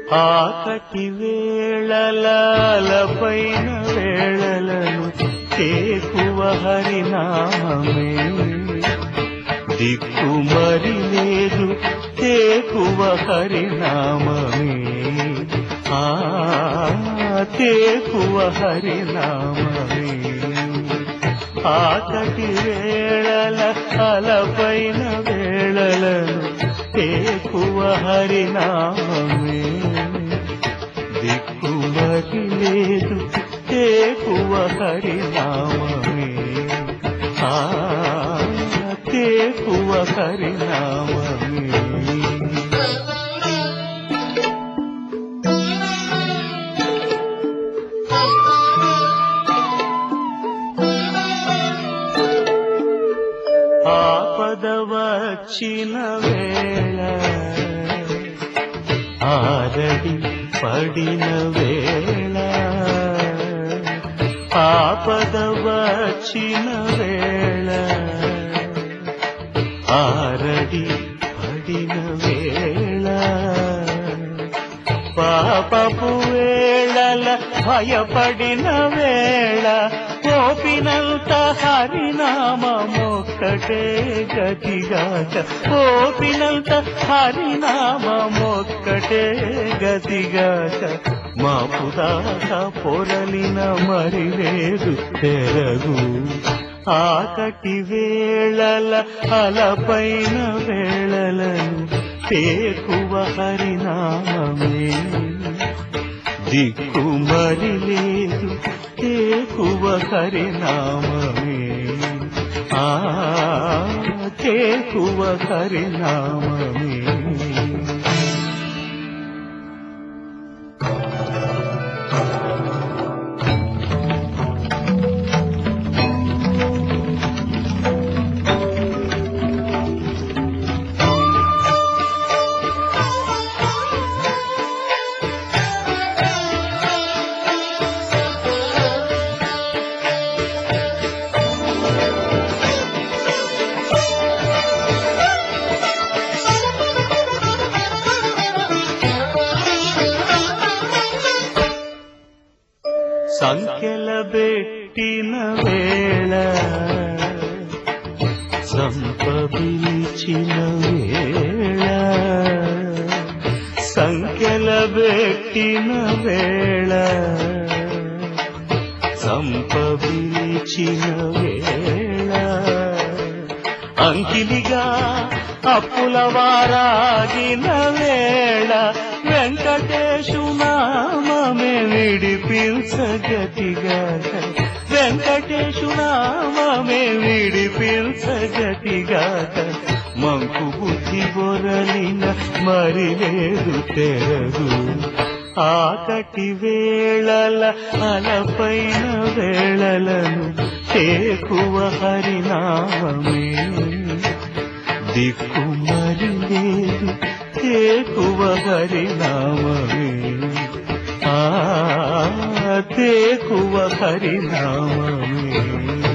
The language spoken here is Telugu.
ఆకటి వేళలపైన వేళలను కేకువ హరినామమే దిక్కు మరి లేదు తేకువ హరినామమే ఆ తేకువ హరినామమే ఆకటి వేళల అలపైన వేళలను తేకువ హరినామమే దిక్కు మరి లేదు తేకువ హరినామమే ఆ తేకువ హరినామమే ఆపద వచ్చిన వేళ ఆరడి పడిన వేళ ఆపద వచ్చిన వేళ ఆరడి పడిన వేళ పాపపు వేళల భయపడిన వేళ ఓపినంత హరినామొక్కటే గతిగాక ఓపినంత హరినామొక్కటే గతిగాక మాపుదాక పొరలిన మరి లేదు తెరగు ఆకటి వేళల అలపైన వేళలను తేకువ హరినామమే దిక్కు మరి లేదు తేకువ హరినామమే ఆ తేకువ హరినామమే సంఖ్యల పెట్టిన వేళ సంపబిలిచిన వేళ సంఖ్యల పెట్టిన వేళ సంపబిలిచిన వేళ అంకిలిగా అప్పుల వారాగిన వేళ వెంకటేశు నామమే విడిపించగతిగాక వెంకటేశు నామమే విడిపించగతిగాక మంకు బుద్ధి బొరలిన మరి లేదు తెరదు ఆకటి వేళల అలపైన వేళలను చేకువ హరినామమే దిక్కు మరి లేదు తేకువ హరినామమే ఆ తేకువ హరినామమే